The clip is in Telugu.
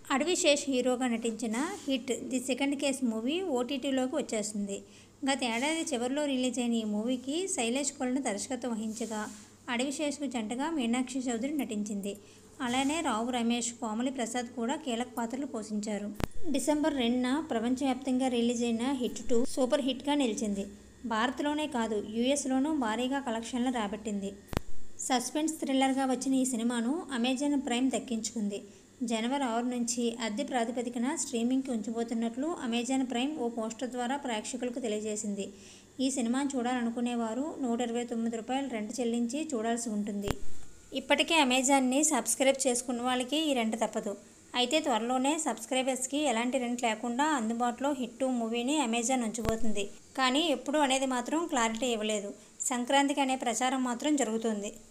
అడవి శేష్ హీరోగా నటించిన hit the second case movie ఓటీటీలోకి వచ్చేస్తుంది గత ఏడాది చివరిలో రిలీజ్ అయిన ఈ మూవీకి శైలేష్ కొలను దర్శకత్వం వహించగా అడవి శేష్కు జంటగా మీనాక్షి చౌదరి నటించింది అలానే రావు రమేష్ కోమలి ప్రసాద్ కూడా కీలక పాత్రలు పోషించారు డిసెంబర్ రెండున ప్రపంచవ్యాప్తంగా రిలీజ్ అయిన హిట్ టూ సూపర్ హిట్గా నిలిచింది భారత్లోనే కాదు యూఎస్లోనూ భారీగా కలెక్షన్లు రాబట్టింది సస్పెన్స్ థ్రిల్లర్గా వచ్చిన ఈ సినిమాను అమెజాన్ ప్రైమ్ దక్కించుకుంది జనవరి ఆరు నుంచి అద్దె ప్రాతిపదికన స్ట్రీమింగ్కి ఉంచబోతున్నట్లు అమెజాన్ ప్రైమ్ ఓ పోస్టర్ ద్వారా ప్రేక్షకులకు తెలియజేసింది ఈ సినిమాను చూడాలనుకునేవారు నూట ఇరవై తొమ్మిది రూపాయలు రెంట్ చెల్లించి చూడాల్సి ఉంటుంది ఇప్పటికే అమెజాన్ని సబ్స్క్రైబ్ చేసుకున్న వాళ్ళకి ఈ రెంట్ తప్పదు అయితే త్వరలోనే సబ్స్క్రైబర్స్కి ఎలాంటి రెంట్ లేకుండా అందుబాటులో హిట్ మూవీని అమెజాన్ ఉంచబోతుంది కానీ ఎప్పుడు అనేది మాత్రం క్లారిటీ ఇవ్వలేదు సంక్రాంతికి అనే ప్రచారం మాత్రం జరుగుతుంది